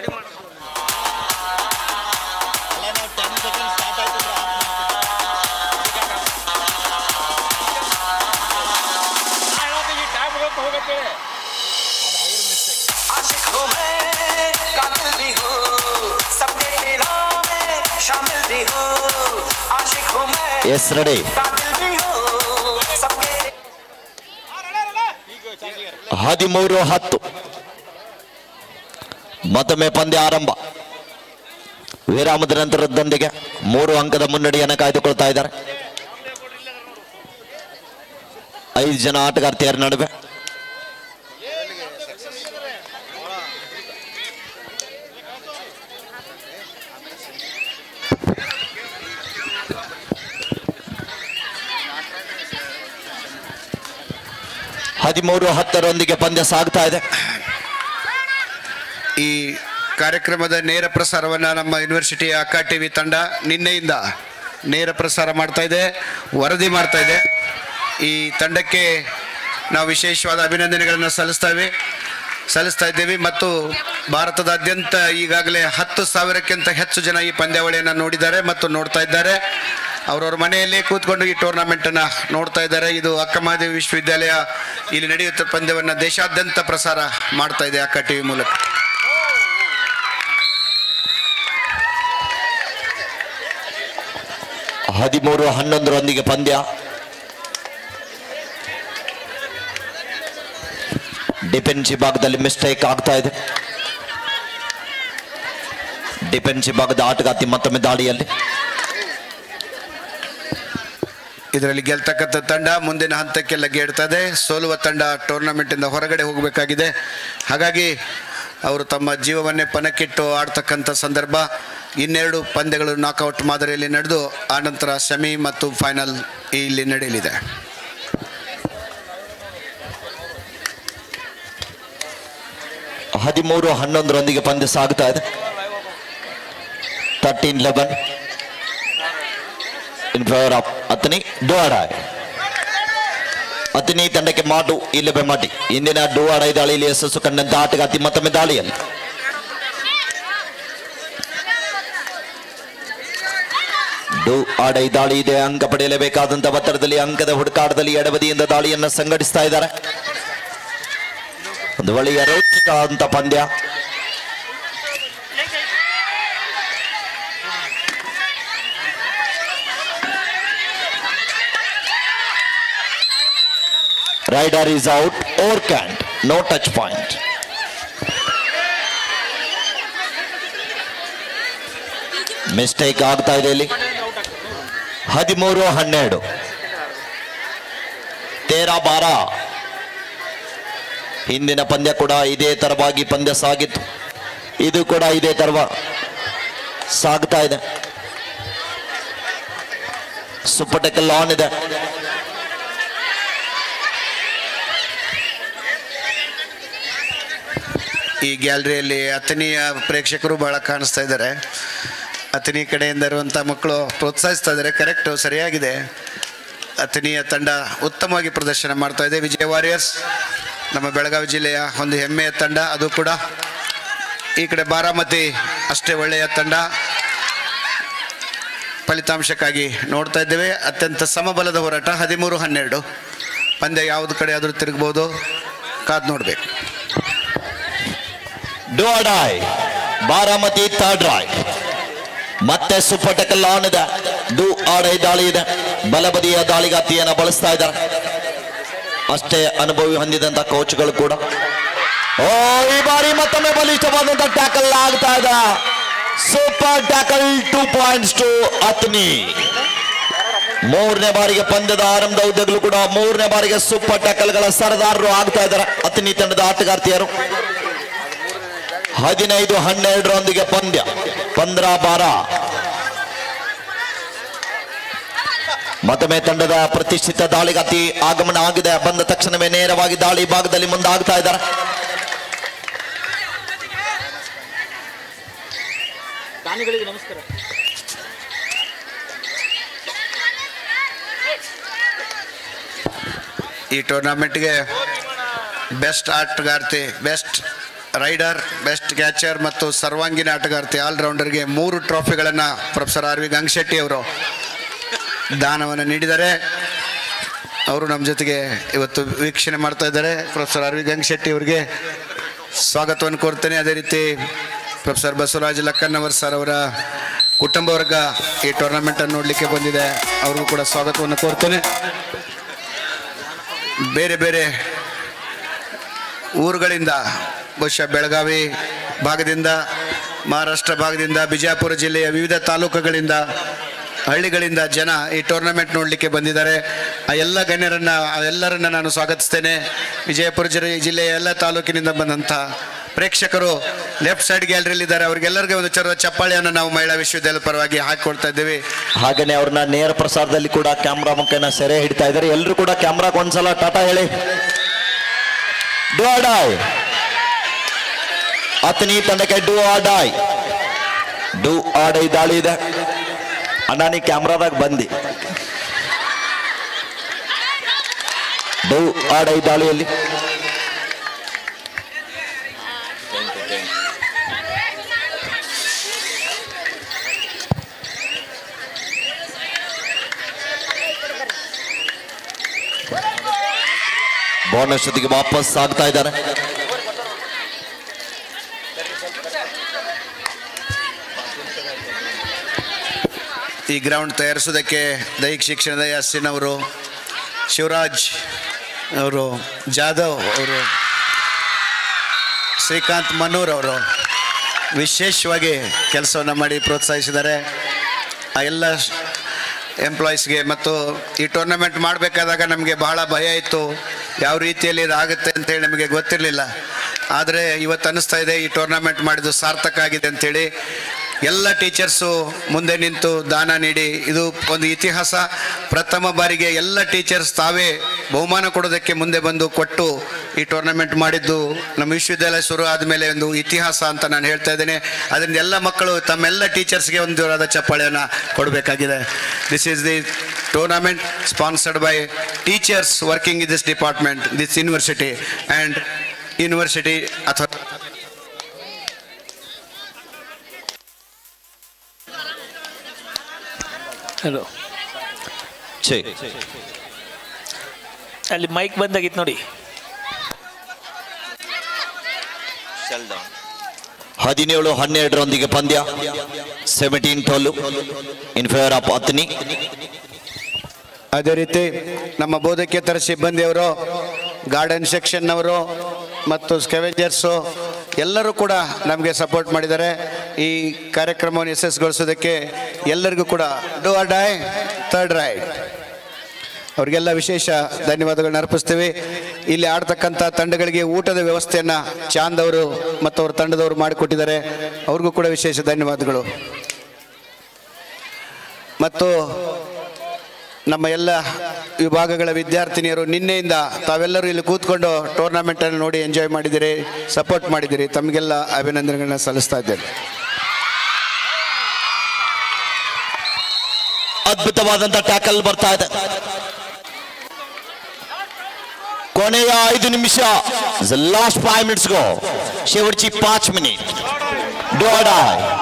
आशिक हूँ मैं कातिल भी हूँ सबके दिलों में शामिल भी हूँ आशिक हूँ मैं ಎಸ್ ರೆಡಿ कातिल भी हूँ सबके ಹದಿಮೂರು ಹತ್ತು ಮತ್ತೊಮ್ಮೆ ಪಂದ್ಯ ಆರಂಭ ವಿರಾಮದ ನಂತರದೊಂದಿಗೆ ಮೂರು ಅಂಕದ ಮುನ್ನಡೆಯನ್ನು ಕಾಯ್ದುಕೊಳ್ತಾ ಇದ್ದಾರೆ ಐದು ಜನ ಆಟಗಾರ್ತಿಯರ ನಡುವೆ ಹದಿಮೂರು ಹತ್ತರೊಂದಿಗೆ ಪಂದ್ಯ ಸಾಗ್ತಾ ಇದೆ ಈ ಕಾರ್ಯಕ್ರಮದ ನೇರ ಪ್ರಸಾರವನ್ನು ನಮ್ಮ ಯೂನಿವರ್ಸಿಟಿಯ ಅಕ್ಕ ಟಿವಿ ತಂಡ ನಿನ್ನೆಯಿಂದ ನೇರ ಪ್ರಸಾರ ಮಾಡ್ತಾ ಇದೆ ವರದಿ ಮಾಡ್ತಾ ಇದೆ ಈ ತಂಡಕ್ಕೆ ನಾವು ವಿಶೇಷವಾದ ಅಭಿನಂದನೆಗಳನ್ನು ಸಲ್ಲಿಸ್ತೇವೆ ಸಲ್ಲಿಸ್ತಾ ಇದ್ದೇವೆ ಮತ್ತು ಭಾರತದಾದ್ಯಂತ ಈಗಾಗಲೇ ಹತ್ತು ಸಾವಿರಕ್ಕಿಂತ ಹೆಚ್ಚು ಜನ ಈ ಪಂದ್ಯಾವಳಿಯನ್ನು ನೋಡಿದ್ದಾರೆ ಮತ್ತು ನೋಡ್ತಾ ಇದ್ದಾರೆ ಅವರವ್ರ ಮನೆಯಲ್ಲೇ ಕೂತ್ಕೊಂಡು ಈ ಟೂರ್ನಮೆಂಟನ್ನು ನೋಡ್ತಾ ಇದ್ದಾರೆ ಇದು ಅಕ್ಕಮಹಾದೇವಿ ವಿಶ್ವವಿದ್ಯಾಲಯ ಇಲ್ಲಿ ನಡೆಯುತ್ತ ಪಂದ್ಯವನ್ನು ದೇಶಾದ್ಯಂತ ಪ್ರಸಾರ ಮಾಡ್ತಾ ಇದೆ ಅಕ್ಕ ಟಿವಿ ಮೂಲಕ ಹದಿಮೂರು ಹನ್ನೊಂದರೊಂದಿಗೆ ಪಂದ್ಯ ಡಿಫೆನ್ಸ್ ವಿಭಾಗದಲ್ಲಿ ಮಿಸ್ಟೇಕ್ ಆಗ್ತಾ ಇದೆ ಡಿಫೆನ್ಸ್ ವಿಭಾಗದ ಆಟಗಾರ್ತಿ ಮತ್ತೊಮ್ಮೆ ದಾಳಿಯಲ್ಲಿ ಇದರಲ್ಲಿ ಗೆಲ್ತಕ್ಕಂಥ ತಂಡ ಮುಂದಿನ ಹಂತಕ್ಕೆ ಲಗ್ಗೆಡ್ತದೆ ಸೋಲುವ ತಂಡ ಟೂರ್ನಮೆಂಟಿಂದ ಹೊರಗಡೆ ಹೋಗಬೇಕಾಗಿದೆ ಹಾಗಾಗಿ ಅವರು ತಮ್ಮ ಜೀವವನ್ನೇ ಪಣಕ್ಕಿಟ್ಟು ಆಡ್ತಕ್ಕಂಥ ಸಂದರ್ಭ ಇನ್ನೆರಡು ಪಂದ್ಯಗಳು ನಾಕೌಟ್ ಮಾದರಿಯಲ್ಲಿ ನಡೆದು ಆನಂತರ ಸೆಮಿ ಮತ್ತು ಫೈನಲ್ ಇಲ್ಲಿ ನಡೆಯಲಿದೆ ಹದಿಮೂರು ಹನ್ನೊಂದರೊಂದಿಗೆ ಪಂದ್ಯ ಸಾಗ್ತಾ ಇದೆ thirteen eleven in favour of Athani ಡೋಡಾಯ್ ಅತನಿ ತಂಡಕ್ಕೆ ಮಾಟು ಇಲ್ಲವೇ ಮಾಟಿ ಇಂದಿನ ಡೋವಾಡೈ ದಾಳಿಯಲ್ಲಿ ಯಶಸ್ಸು ಕಂಡಂತ ಆಟಗಾರ್ತಿ ಮತ್ತೊಮ್ಮೆ ದಾಳಿಯಲ್ಲಿ ಡು ಆಡೈ ದಾಳಿ ಇದೆ ಅಂಕ ಪಡೆಯಲೇಬೇಕಾದಂತ ಒತ್ತಡದಲ್ಲಿ ಅಂಕದ ಹುಡುಕಾಟದಲ್ಲಿ ಎಡಬದಿಯಿಂದ ದಾಳಿಯನ್ನ ಸಂಘಟಿಸ್ತಾ ಇದ್ದಾರೆ ಒಂದು ಒಳ್ಳೆಯ ರೋಚಕ ಅಂತ ಪಂದ್ಯ raider is out or can't no touch point mistake ಆಗ್ತಾ ಇದೆ ಇಲ್ಲಿ ಹದಿಮೂರು ಹನ್ನೆರಡು ತೇರಾ ಬಾರ ಹಿಂದಿನ ಪಂದ್ಯ ಕೂಡ ಇದೇ ತರವಾಗಿ ಪಂದ್ಯ ಸಾಗಿತ್ತು ಇದು ಕೂಡ ಇದೇ ತರವ ಸಾಗ್ತಾ ಇದೆ ಸುಪ್ಪಟಕಲ್ ಆನ್ ಇದೆ ಈ ಗ್ಯಾಲರಿಯಲ್ಲಿ ಅತನಿಯ ಪ್ರೇಕ್ಷಕರು ಬಹಳ ಕಾಣಿಸ್ತಾ ಇದ್ದಾರೆ ಅತನಿ ಕಡೆಯಿಂದ ಇರುವಂಥ ಮಕ್ಕಳು ಪ್ರೋತ್ಸಾಹಿಸ್ತಾ ಇದ್ದಾರೆ ಕರೆಕ್ಟು ಸರಿಯಾಗಿದೆ ಅತನಿಯ ತಂಡ ಉತ್ತಮವಾಗಿ ಪ್ರದರ್ಶನ ಮಾಡ್ತಾ ಇದೆ ವಿಜಯ ವಾರಿಯರ್ಸ್ ನಮ್ಮ ಬೆಳಗಾವಿ ಜಿಲ್ಲೆಯ ಒಂದು ಹೆಮ್ಮೆಯ ತಂಡ ಅದು ಕೂಡ ಈ ಕಡೆ ಬಾರಾಮತಿ ಅಷ್ಟೇ ಒಳ್ಳೆಯ ತಂಡ ಫಲಿತಾಂಶಕ್ಕಾಗಿ ನೋಡ್ತಾ ಇದ್ದೇವೆ ಅತ್ಯಂತ ಸಮಬಲದ ಹೋರಾಟ ಹದಿಮೂರು ಹನ್ನೆರಡು ಪಂದ್ಯ ಯಾವ್ದು ಕಡೆ ಆದರೂ ತಿರುಗ್ಬೋದು ಕಾದು ನೋಡಬೇಕು ಡೋಡಾಯ್ ಬಾರಾಮತಿ ಥರ್ಡ್ ರಾಯ್ ಮತ್ತೆ ಸುಪ್ಪಟಕಲ್ ಆನ್ ಇದೆ ಡು ಆಡೈ ದಾಳಿ ಇದೆ ಬಲಬದಿಯ ದಾಳಿಗಾತಿಯನ್ನ ಬಳಸ್ತಾ ಇದ್ದಾರೆ ಅಷ್ಟೇ ಅನುಭವಿ ಹೊಂದಿದಂತ ಕೋಚ್ಗಳು ಕೂಡ ಓ ಈ ಬಾರಿ ಮತ್ತೊಮ್ಮೆ ಬಲಿಷ್ಠವಾದಂತ ಟ್ಯಾಕಲ್ ಆಗ್ತಾ ಇದೆ super tackle two points to Athani ಮೂರನೇ ಬಾರಿಗೆ ಪಂದ್ಯದ ಆರಂಭದ ಉದ್ದಗಲು ಕೂಡ ಮೂರನೇ ಬಾರಿಗೆ ಸೂಪರ್ ಟ್ಯಾಕಲ್ಗಳ ಸರದಾರರು ಆಗ್ತಾ ಇದ್ದಾರೆ ಅತ್ನಿ ತಂಡದ ಆಟಗಾರ್ತಿಯರು ಹದಿನೈದು ಹನ್ನೆರಡರೊಂದಿಗೆ ಪಂದ್ಯ ಪಂದ್ರ ಬಾರ ಮತ್ತೊಮ್ಮೆ ತಂಡದ ಪ್ರತಿಷ್ಠಿತ ದಾಳಿಗಾತಿ ಆಗಮನ ಆಗಿದೆ ಬಂದ ತಕ್ಷಣವೇ ನೇರವಾಗಿ ದಾಳಿ ಭಾಗದಲ್ಲಿ ಮುಂದಾಗ್ತಾ ಇದ್ದಾರೆ ದಾನಿಗಳಿಗೆ ನಮಸ್ಕಾರ ಈ ಟೂರ್ನಮೆಂಟ್ಗೆ ಬೆಸ್ಟ್ ಆಟಗಾರ್ತಿ ಬೆಸ್ಟ್ ರೈಡರ್ ಬೆಸ್ಟ್ ಕ್ಯಾಚರ್ ಮತ್ತು ಸರ್ವಾಂಗೀಣ ಆಟಗಾರ್ತಿ ಆಲ್ರೌಂಡರ್ಗೆ ಮೂರು ಟ್ರಾಫಿಗಳನ್ನು ಪ್ರೊಫೆಸರ್ ಆರ್ ವಿ ಗಂಗಶೆಟ್ಟಿ ಅವರು ದಾನವನ್ನು ನೀಡಿದ್ದಾರೆ ಅವರು ನಮ್ಮ ಜೊತೆಗೆ ಇವತ್ತು ವೀಕ್ಷಣೆ ಮಾಡ್ತಾ ಇದ್ದಾರೆ ಪ್ರೊಫೆಸರ್ ಆರ್ ವಿ ಗಂಗಶೆಟ್ಟಿ ಅವರಿಗೆ ಸ್ವಾಗತವನ್ನು ಕೋರ್ತೇನೆ ಅದೇ ರೀತಿ ಪ್ರೊಫೆಸರ್ ಬಸವರಾಜ ಲಕ್ಕನ್ನವರ್ ಸರ್ ಅವರ ಕುಟುಂಬ ವರ್ಗ ಈ ಟೂರ್ನಮೆಂಟನ್ನು ನೋಡಲಿಕ್ಕೆ ಬಂದಿದೆ ಅವ್ರಿಗೂ ಕೂಡ ಸ್ವಾಗತವನ್ನು ಕೋರ್ತೇನೆ ಬೇರೆ ಬೇರೆ ಊರುಗಳಿಂದ ಬಹುಶಃ ಬೆಳಗಾವಿ ಭಾಗದಿಂದ ಮಹಾರಾಷ್ಟ್ರ ಭಾಗದಿಂದ ಬಿಜಾಪುರ ಜಿಲ್ಲೆಯ ವಿವಿಧ ತಾಲೂಕುಗಳಿಂದ ಹಳ್ಳಿಗಳಿಂದ ಜನ ಈ ಟೂರ್ನಮೆಂಟ್ ನೋಡಲಿಕ್ಕೆ ಬಂದಿದ್ದಾರೆ ಆ ಎಲ್ಲ ಗಣ್ಯರನ್ನ ಆ ಎಲ್ಲರನ್ನ ನಾನು ಸ್ವಾಗತಿಸ್ತೇನೆ ವಿಜಯಪುರ ಜಿಲ್ಲೆ ಜಿಲ್ಲೆಯ ಎಲ್ಲ ತಾಲೂಕಿನಿಂದ ಬಂದಂಥ ಪ್ರೇಕ್ಷಕರು ಲೆಫ್ಟ್ ಸೈಡ್ ಗ್ಯಾಲರಿಯಲ್ಲಿ ಇದ್ದಾರೆ ಅವ್ರಿಗೆಲ್ಲರಿಗೂ ಒಂದು ಚರುವ ಚಪ್ಪಾಳಿಯನ್ನು ನಾವು ಮಹಿಳಾ ವಿಶ್ವವಿದ್ಯಾಲಯದ ಪರವಾಗಿ ಹಾಕಿಕೊಡ್ತಾ ಇದ್ದೀವಿ ಹಾಗೇನೆ ಅವ್ರನ್ನ ನೇರ ಪ್ರಸಾರದಲ್ಲಿ ಕೂಡ ಕ್ಯಾಮ್ರಾ ಮುಖೇನ ಸೆರೆ ಹಿಡಿತಾ ಇದ್ದಾರೆ ಎಲ್ಲರೂ ಕೂಡ ಕ್ಯಾಮ್ರಾಗೆ ಒಂದ್ಸಲ ಟಾಟಾ ಹೇಳಿ ಡೂ ಆಡಾಯ್ ಅತನಿ ತಂಡಕ್ಕೆ ಡೂ ಆಡಾಯ್ ಡೂ ಆಡೈ ದಾಳಿ ಇದೆ ಅಣ್ಣ ನೀ ಕ್ಯಾಮ್ರಾದಾಗ ಬಂದಿ ಡೂ ಆಡೈ ದಾಳಿಯಲ್ಲಿ ಬೋನಸ್ ಜೊತೆಗೆ ವಾಪಸ್ ಆಗ್ತಾ ಇದ್ದಾರೆ ಈ ಗ್ರೌಂಡ್ ತಯಾರಿಸೋದಕ್ಕೆ ದೈಹಿಕ ಶಿಕ್ಷಣದ ಎಸ್ಸಿನ್ ಅವರು ಶಿವರಾಜ್ ಅವರು ಜಾಧವ್ ಅವರು ಶ್ರೀಕಾಂತ್ ಮನೂರ್ ಅವರು ವಿಶೇಷವಾಗಿ ಕೆಲಸವನ್ನು ಮಾಡಿ ಪ್ರೋತ್ಸಾಹಿಸಿದ್ದಾರೆ ಆ ಎಲ್ಲ ಎಂಪ್ಲಾಯೀಸ್ಗೆ ಮತ್ತು ಈ ಟೂರ್ನಮೆಂಟ್ ಮಾಡಬೇಕಾದಾಗ ನಮಗೆ ಬಹಳ ಭಯ ಇತ್ತು ಯಾವ ರೀತಿಯಲ್ಲಿ ಇದಾಗುತ್ತೆ ಅಂತೇಳಿ ನಮಗೆ ಗೊತ್ತಿರಲಿಲ್ಲ ಆದರೆ ಇವತ್ತು ಅನ್ನಿಸ್ತಾ ಇದೆ ಈ ಟೂರ್ನಮೆಂಟ್ ಮಾಡಿದ್ದು ಸಾರ್ಥಕ ಆಗಿದೆ ಅಂತೇಳಿ ಎಲ್ಲ ಟೀಚರ್ಸು ಮುಂದೆ ನಿಂತು ದಾನ ನೀಡಿ ಇದು ಒಂದು ಇತಿಹಾಸ ಪ್ರಥಮ ಬಾರಿಗೆ ಎಲ್ಲ ಟೀಚರ್ಸ್ ತಾವೇ ಬಹುಮಾನ ಕೊಡೋದಕ್ಕೆ ಮುಂದೆ ಬಂದು ಕೊಟ್ಟು ಈ ಟೂರ್ನಮೆಂಟ್ ಮಾಡಿದ್ದು ನಮ್ಮ ವಿಶ್ವವಿದ್ಯಾಲಯ ಶುರು ಆದಮೇಲೆ ಒಂದು ಇತಿಹಾಸ ಅಂತ ನಾನು ಹೇಳ್ತಾ ಇದ್ದೇನೆ ಅದರಿಂದ ಎಲ್ಲ ಮಕ್ಕಳು ತಮ್ಮೆಲ್ಲ ಟೀಚರ್ಸ್ಗೆ ಒಂದು ಜೋರಾದ ಚಪ್ಪಾಳೆಯನ್ನು ಕೊಡಬೇಕಾಗಿದೆ this is the tournament sponsored by teachers working in this department this university and university ಅಥವಾ ಹಲೋ ಛೇ ಅಲ್ಲಿ ಮೈಕ್ ಬಂದಾಗಿತ್ತು ನೋಡಿ ಹದಿನೇಳು ಹನ್ನೆರಡರೊಂದಿಗೆ ಪಂದ್ಯ seventeen twelve in favour of Athani ಅದೇ ರೀತಿ ನಮ್ಮ ಬೋಧಕೇತರ ಸಿಬ್ಬಂದಿಯವರು ಗಾರ್ಡನ್ ಸೆಕ್ಷನ್ನವರು ಮತ್ತು ಸ್ಕೆವೆಂಜರ್ಸು ಎಲ್ಲರೂ ಕೂಡ ನಮಗೆ ಸಪೋರ್ಟ್ ಮಾಡಿದ್ದಾರೆ ಈ ಕಾರ್ಯಕ್ರಮವನ್ನು ಯಶಸ್ಸುಗೊಳಿಸೋದಕ್ಕೆ ಎಲ್ಲರಿಗೂ ಕೂಡ do or die third raid ಅವರಿಗೆಲ್ಲ ವಿಶೇಷ ಧನ್ಯವಾದಗಳನ್ನ ಅರ್ಪಿಸ್ತೀವಿ ಇಲ್ಲಿ ಆಡ್ತಕ್ಕಂಥ ತಂಡಗಳಿಗೆ ಊಟದ ವ್ಯವಸ್ಥೆಯನ್ನು ಚಾಂದ್ ಅವರು ಮತ್ತು ಅವ್ರ ತಂಡದವರು ಮಾಡಿಕೊಟ್ಟಿದ್ದಾರೆ ಅವ್ರಿಗೂ ಕೂಡ ವಿಶೇಷ ಧನ್ಯವಾದಗಳು ಮತ್ತು ನಮ್ಮ ಎಲ್ಲ ವಿಭಾಗಗಳ ವಿದ್ಯಾರ್ಥಿನಿಯರು ನಿನ್ನೆಯಿಂದ ತಾವೆಲ್ಲರೂ ಇಲ್ಲಿ ಕೂತ್ಕೊಂಡು ಟೂರ್ನಮೆಂಟನ್ನು ನೋಡಿ ಎಂಜಾಯ್ ಮಾಡಿದಿರಿ ಸಪೋರ್ಟ್ ಮಾಡಿದಿರಿ ತಮಗೆಲ್ಲ ಅಭಿನಂದನೆಗಳನ್ನ ಸಲ್ಲಿಸ್ತಾ ಇದ್ದೇನೆ ಅದ್ಭುತವಾದಂತ ಟ್ಯಾಕಲ್ ಬರ್ತಾ ಇದೆ ಕೊನೆಯ ಐದು ನಿಮಿಷ ಲಾಸ್ಟ್ ಫೈವ್ ಮಿನಿಟ್ಸ್ ಗೋ शेवटची पाच मिनिट डोडा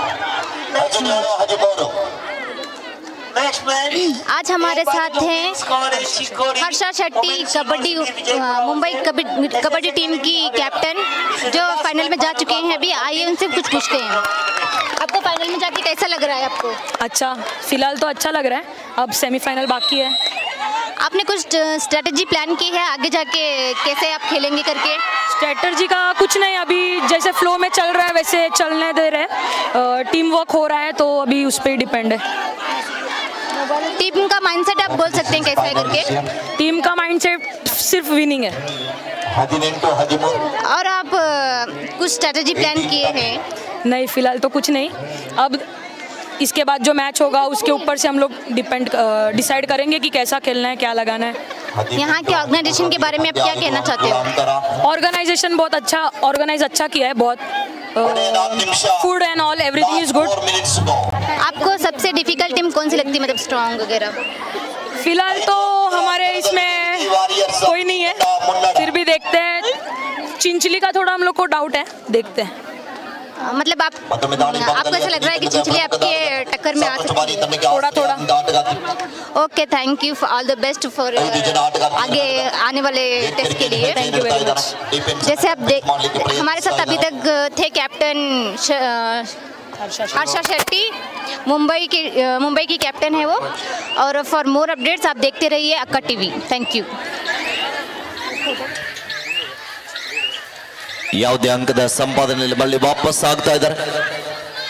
आज हमारे साथ हैं हर्षा शेट्टी कबड्डी अ, मुंबई कबड्डी कबड्डी टीम की कैप्टन जो फाइनल में जा चुके हैं अभी आइए उनसे कुछ पूछते हैं आपको फाइनल में जाके कैसा लग रहा है आपको अच्छा फिलहाल तो अच्छा लग रहा है अब सेमीफाइनल बाकी है आपने कुछ स्ट्रेटजी प्लान की है आगे जाके कैसे आप खेलेंगे करके स्ट्रेटजी का कुछ नहीं अभी जैसे फ्लो में चल रहा है वैसे चलने दे रहे हैं टीम वर्क हो रहा है तो अभी उस पर ही डिपेंड है टीम का माइंडसेट आप बोल सकते हैं कैसा है करके टीम का माइंडसेट सिर्फ विनिंग है और आप अ, कुछ स्ट्रेटजी प्लान किए हैं नहीं फिलहाल तो कुछ नहीं अब इसके बाद जो मैच होगा उसके ऊपर से हम लोग डिपेंड डिसाइड करेंगे कि कैसा खेलना है क्या लगाना है यहाँ के ऑर्गेनाइजेशन के बारे में आप क्या कहना चाहते हो ऑर्गेनाइजेशन बहुत अच्छा ऑर्गेनाइज अच्छा किया है बहुत food and all everything is good आपको सबसे डिफिकल्ट टीम कौन सी लगती है मतलब स्ट्रॉन्ग वगैरह फिलहाल तो हमारे इसमें कोई नहीं है फिर भी देखते हैं चिंचली का थोड़ा हम लोग को डाउट है देखते हैं अ, मतलब आप आपको ऐसा लग रहा है कि चिंचली आपके टक्कर में आ सकती है थोड़ा थोड़ा okay thank you all the best for आगे आने वाले टेस्ट के लिए थैंक यू वेरी मच जैसे आप देख हमारे साथ अभी तक थे कैप्टन श- अ, हर्षा शेट्टी मुंबई की अ, मुंबई की कैप्टन है वो और फॉर मोर अपडेट्स आप देखते रहिए अक्का टीवी थैंक यू ಯಾವುದೇ ಅಂಕದ ಸಂಪಾದನೆಯಲ್ಲಿ ಮళ్ళీ ವಾಪಸ್ ಆಗ್ತಾ ಇದ್ದಾರೆ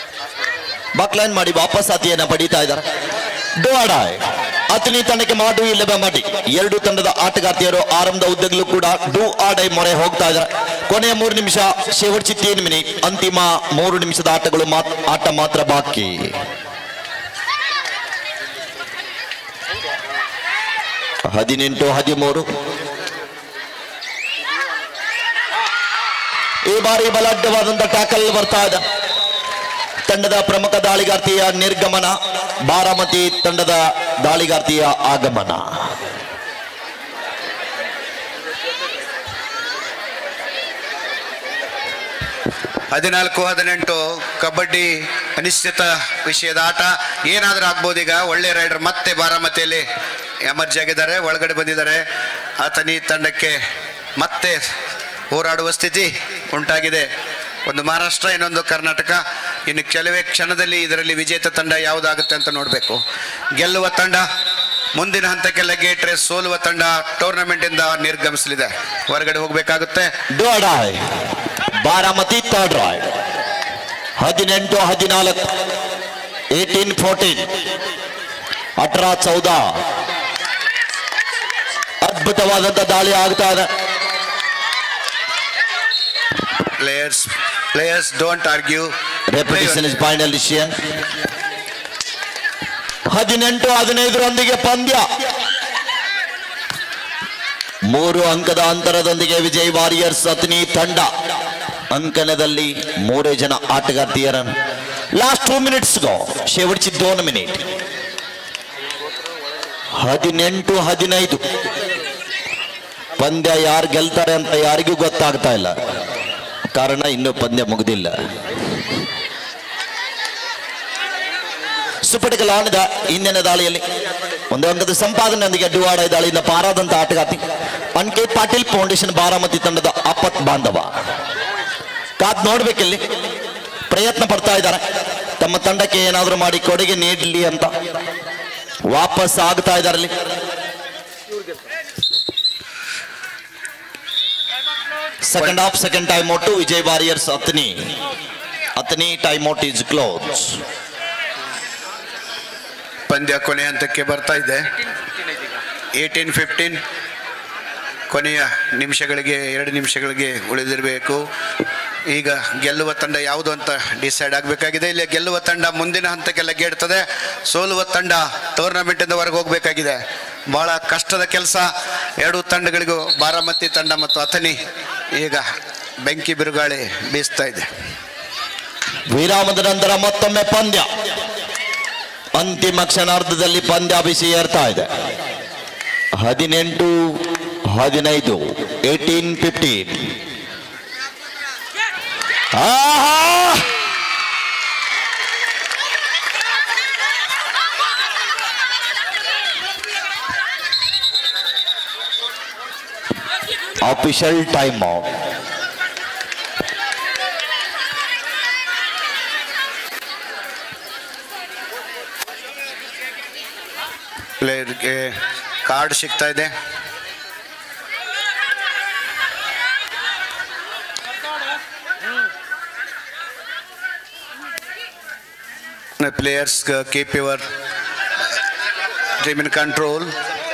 ಬಕ್ಲೈನ್ ಮಾಡಿ ವಾಪಸ್ ಅತಿಯನ್ನ ಪಡೀತಾ ಇದ್ದಾರೆ ಡೋಡಾಯ್ ಅತನಿ ತಂಡಕ್ಕೆ ಮಾಡು ಇಲ್ಲವೇ ಮಾಡಿ ಎರಡು ತಂಡದ ಆಟಗಾರ್ತಿಯರು ಆರಂಭದ ಉದ್ದಗಲೂ ಕೂಡ ಡೂ ಆಡೈ ಮೊರೆ ಹೋಗ್ತಾ ಇದ್ದಾರೆ ಕೊನೆಯ ಮೂರು ನಿಮಿಷ ಶೇವಡ್ಚಿ ತೀನ್ ಮಿನಿಟ್ ಅಂತಿಮ ಮೂರು ನಿಮಿಷದ ಆಟಗಳು ಮಾತ್- ಆಟ ಮಾತ್ರ ಬಾಕಿ ಹದಿನೆಂಟು ಹದಿಮೂರು ಈ ಬಾರಿ ಬಲಾಢ್ಯವಾದಂತ ಟ್ಯಾಕಲ್ ಬರ್ತಾ ಇದೆ ತಂಡದ ಪ್ರಮುಖ ದಾಳಿಗಾರ್ತಿಯ ನಿರ್ಗಮನ ಬಾರಾಮತಿ ತಂಡದ ದಾಳಿಗಾರ್ತಿಯ ಆಗಮನ ಹದಿನಾಲ್ಕು ಹದಿನೆಂಟು ಕಬಡ್ಡಿ ಅನಿಶ್ಚಿತ ವಿಷಯದ ಆಟ ಏನಾದ್ರೂ ಆಗ್ಬೋದು ಈಗ ಒಳ್ಳೆ ರೈಡರ್ ಮತ್ತೆ ಬಾರಾಮತಿಯಲ್ಲಿ ಎಮರ್ಜಿ ಆಗಿದ್ದಾರೆ ಒಳಗಡೆ ಬಂದಿದ್ದಾರೆ ಆತನಿ ತಂಡಕ್ಕೆ ಮತ್ತೆ ಹೋರಾಡುವ ಸ್ಥಿತಿ ಉಂಟಾಗಿದೆ ಒಂದು ಮಹಾರಾಷ್ಟ್ರ ಇನ್ನೊಂದು ಕರ್ನಾಟಕ ಇನ್ನು ಕೆಲವೇ ಕ್ಷಣದಲ್ಲಿ ಇದರಲ್ಲಿ ವಿಜೇತ ತಂಡ ಯಾವುದಾಗುತ್ತೆ ಅಂತ ನೋಡಬೇಕು ಗೆಲ್ಲುವ ತಂಡ ಮುಂದಿನ ಹಂತಕ್ಕೆಲ್ಲ ಗೇಟ್ರೆ ಸೋಲುವ ತಂಡ ಟೂರ್ನಮೆಂಟ್ ಇಂದ ನಿರ್ಗಮಿಸಲಿದೆ ಹೊರಗಡೆ ಹೋಗಬೇಕಾಗುತ್ತೆ ಡೋಡಾಯ್ ಬಾರಾಮತಿ ಥರ್ಡ್ ರಾಯ್ ಹದಿನೆಂಟು ಹದಿನಾಲ್ಕು ಏಟೀನ್ ಫೋರ್ಟೀನ್ ಅಠರ ಚೌದ ಅದ್ಭುತವಾದಂತ ದಾಳಿ ಆಗ್ತಾ ಇದೆ players players don't argue repetition is final decision ಹದಿನೆಂಟು ಹದಿನೈದರೊಂದಿಗೆ ಪಂದ್ಯ ಮೂರು ಅಂಕದ ಅಂತರದೊಂದಿಗೆ ವಿಜಯ್ ವಾರಿಯರ್ಸ್ ಅತ್ನಿ ತಂಡ ಅಂಕಣದಲ್ಲಿ ಮೂರೇ ಜನ ಆಟಗಾರ್ತಿಯರ ಲಾಸ್ಟ್ ಟೂ ಮಿನಿಟ್ಸ್ಗೋ ಶೇವಡ್ಚಿ ದೋನ್ ಮಿನಿಟ್ ಹದಿನೆಂಟು ಹದಿನೈದು ಪಂದ್ಯ ಯಾರು ಗೆಲ್ತಾರೆ ಅಂತ ಯಾರಿಗೂ ಗೊತ್ತಾಗ್ತಾ ಇಲ್ಲ ಕಾರಣ ಇನ್ನೂ ಪಂದ್ಯ ಮುಗಿದಿಲ್ಲ ಸುಪಟಿಕಲಾಣದ ಇಂದಿನ ದಾಳಿಯಲ್ಲಿ ಒಂದು ಅಂಕದ ಸಂಪಾದನೆಯೊಂದಿಗೆ ಡುವಾಡ ದಾಳಿಯಿಂದ ಪಾರಾದಂತ ಆಟಗಾರ್ತಿ N K Patil foundation Baramati ತಂಡದ ಆಪತ್ ಬಾಂಧವ ಕಾದ್ ನೋಡ್ಬೇಕಿಲ್ಲಿ ಪ್ರಯತ್ನ ಪಡ್ತಾ ಇದ್ದಾರೆ ತಮ್ಮ ತಂಡಕ್ಕೆ ಏನಾದರೂ ಮಾಡಿ ಕೊಡುಗೆ ನೀಡಲಿ ಅಂತ ವಾಪಸ್ ಆಗ್ತಾ ಇದ್ದಾರೆ ಅಲ್ಲಿ second half second time out Vijay warriors Athni Athni time out is close ಪಂದ್ಯ ಕೊನೆ ಹಂತಕ್ಕೆ ಬರ್ತಾ ಇದೆ ಏಯ್ಟೀನ್ ಫಿಫ್ಟೀನ್ ಕೊನೆಯ ನಿಮಿಷಗಳಿಗೆ ಎರಡು ನಿಮಿಷಗಳಿಗೆ ಉಳಿದಿರಬೇಕು ಈಗ ಗೆಲ್ಲುವ ತಂಡ ಯಾವುದು ಅಂತ ಡಿಸೈಡ್ ಆಗಬೇಕಾಗಿದೆ ಇಲ್ಲಿ ಗೆಲ್ಲುವ ತಂಡ ಮುಂದಿನ ಹಂತಕ್ಕೆಲ್ಲ ಗೆಡ್ತದೆ ಸೋಲುವ ತಂಡ ಟೂರ್ನಮೆಂಟಿಂದ ಹೊರಗೆ ಹೋಗಬೇಕಾಗಿದೆ ಬಹಳ ಕಷ್ಟದ ಕೆಲಸ ಎರಡು ತಂಡಗಳಿಗೂ ಬಾರಾಮತಿ ತಂಡ ಮತ್ತು ಅಥಣಿ ಈಗ ಬೆಂಕಿ ಬಿರುಗಾಳಿ ಬೀಸ್ತಾ ಇದೆ ವಿರಾಮದ ನಂತರ ಮತ್ತೊಮ್ಮೆ ಪಂದ್ಯ ಅಂತಿಮ ಕ್ಷಣಾರ್ಧದಲ್ಲಿ ಪಂದ್ಯ ಬಿಸಿ ಏರ್ತಾ ಇದೆ ಹದಿನೆಂಟು ಹದಿನೈದು eighteen fifteen official time out ಪ್ಲೇಯರ್ಗೆ ಕಾರ್ಡ್ ಸಿಗ್ತಾ ಇದೆ players keep your team in control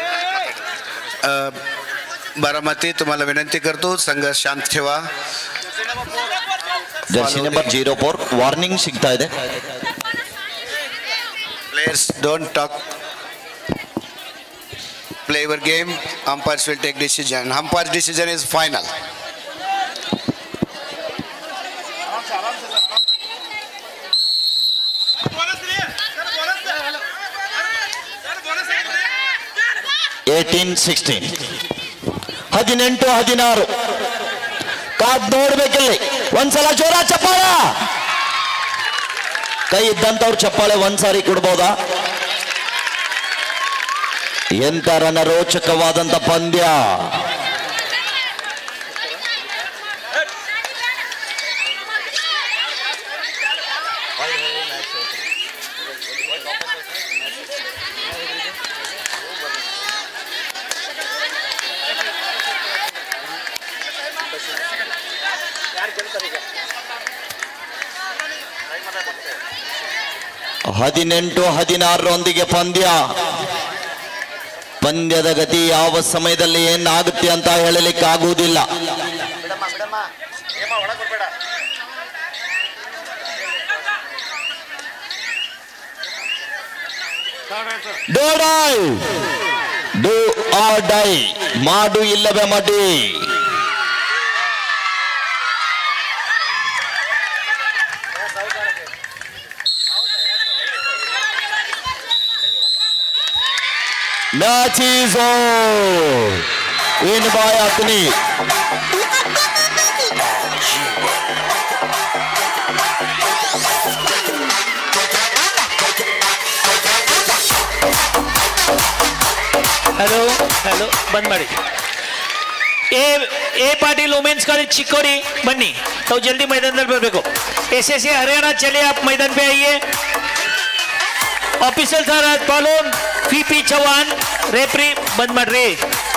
Baramati तुम्हाला विनंती करतो संघ शांत ठेवा jersey number zero four warning ಸಿಗ್ತಾ ಇದೆ Players don't talk. Play your game. Umpires will take decision. Umpire's decision is final. Eighteen sixteen ಹದಿನೆಂಟು ಹದಿನಾರು ಕಾದ್ ನೋಡ್ಬೇಕಿಲ್ಲಿ ಒಂದ್ಸಲ ಜೋರ ಚಪ್ಪಾಳ ಕೈ ಇದ್ದಂತವ್ರು ಚಪ್ಪಾಳೆ ಒಂದ್ಸಾರಿ ಕೊಡ್ಬೋದಾ ಎಂತ ರೋಚಕವಾದಂತ ಪಂದ್ಯ ಹದಿನೆಂಟು ಹದಿನಾರರೊಂದಿಗೆ ಪಂದ್ಯ ಪಂದ್ಯದ ಗತಿ ಯಾವ ಸಮಯದಲ್ಲಿ ಏನಾಗುತ್ತೆ ಅಂತ ಹೇಳಲಿಕ್ಕೆ ಆಗುವುದಿಲ್ಲ do die do or die ಮಾಡು ಇಲ್ಲವೇ ಮಡಿ ಮ್ಯಾಚ್ ಈಸ್ ಇನ್ ಬಾಯ್ ಅಗ್ನಿ ಹಲೋ ಹಲೋ ಬಂದ್ ಮಾಡಿ A A Patil women's college Chikkodi ಬನ್ನಿ ತಾವು ಜಲ್ದಿ ಮೈದಾನದಲ್ಲಿ ಬರಬೇಕು ಎಸ್ ಎಸ್ ಎ ಹರಿಯಾಣ ಚले आप मैदान पे आइए ऑफिसर सर आज पालोन पी पी चौहान रेफरी ಬಂದ್ ಮಾಡ್ರಿ